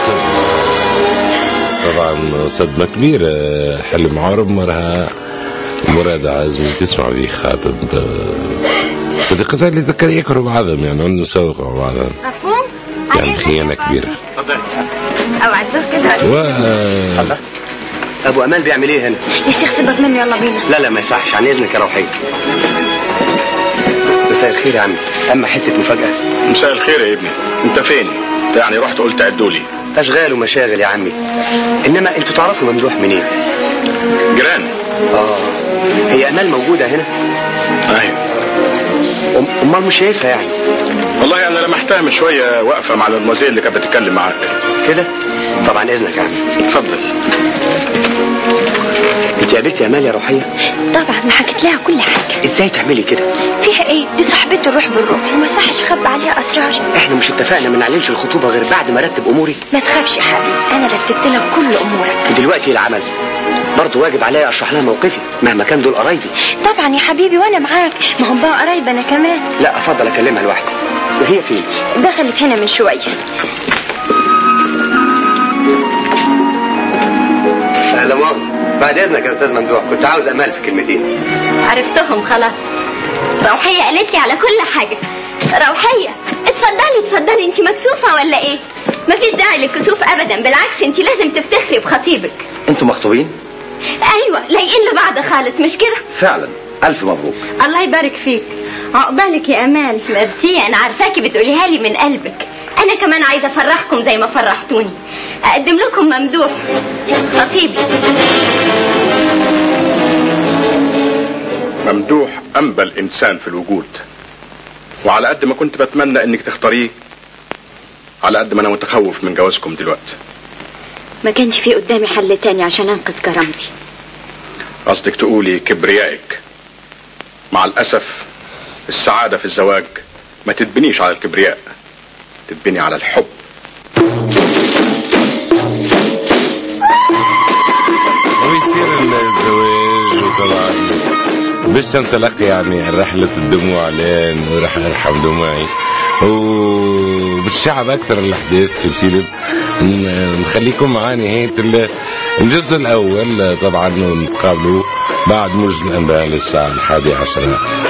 بس طبعا صدمة كبيرة حلم عرب مرها مراد عازمي تسمع به خاطب صديقتها اللي ذكر يكرهوا بعضهم يعني عندهم سوق مع بعضهم مفهوم؟ يعني خيانة كبيرة او عزوك كده و ابو امال بيعمل ايه هنا يا شيخ سيبك منه يلا بينا لا لا ما يصحش عن اذنك يا روحيه مساء الخير يا عم اما حته مفاجاه مساء الخير يا ابني انت فين يعني رحت قلت عدولي اشغال ومشاغل يا عمي انما انتوا تعرفوا ممدوح منين جيران اه هي امال موجوده هنا ايوه أم- امال مش شايفها يعني والله انا لمحتها من شويه واقفه مع المدموزيل اللي كانت بتتكلم معاك كده طبعا اذنك يا عمي اتفضل انت قابلتي امال يا روحيه طبعا ما حكيت لها كل حاجه ازاي تعملي كده فيها ايه دي صاحبته الروح بالروح وما صحش اخبي عليها اسراري احنا مش اتفقنا ما نعلنش الخطوبه غير بعد ما ارتب اموري ما تخافش يا حبيبي انا رتبت لها كل امورك ودلوقتي العمل برضه واجب عليا اشرح لها موقفي مهما كان دول قرايبي طبعا يا حبيبي وانا معاك ما هم بقى قرايب انا كمان لا افضل اكلمها لوحدي وهي فين دخلت هنا من شويه لا مؤاخذه بعد اذنك يا استاذ ممدوح كنت عاوز امال في كلمتين عرفتهم خلاص روحية قالت لي على كل حاجة روحية اتفضلي اتفضلي انت مكسوفة ولا ايه مفيش داعي للكسوف ابدا بالعكس انت لازم تفتخري بخطيبك انتوا مخطوبين ايوه لايقين لبعض خالص مش كده فعلا الف مبروك الله يبارك فيك عقبالك يا امال ميرسي انا عارفاكي بتقوليها لي من قلبك انا كمان عايزه افرحكم زي ما فرحتوني اقدم لكم ممدوح خطيبي ممدوح انبل انسان في الوجود وعلى قد ما كنت بتمنى انك تختاريه على قد ما انا متخوف من جوازكم دلوقتي ما كانش في قدامي حل تاني عشان انقذ كرامتي قصدك تقولي كبريائك مع الاسف السعاده في الزواج ما تتبنيش على الكبرياء تتبني على الحب ويصير الزواج وطبعا باش تنطلق يعني رحلة الدموع لين وراح ارحم دموعي وبالشعب اكثر الاحداث في الفيلم ن- نخليكم معاه نهاية ال- الجزء الاول طبعا ونتقابلوا بعد موجز الانباء للساعة الحادية عشرة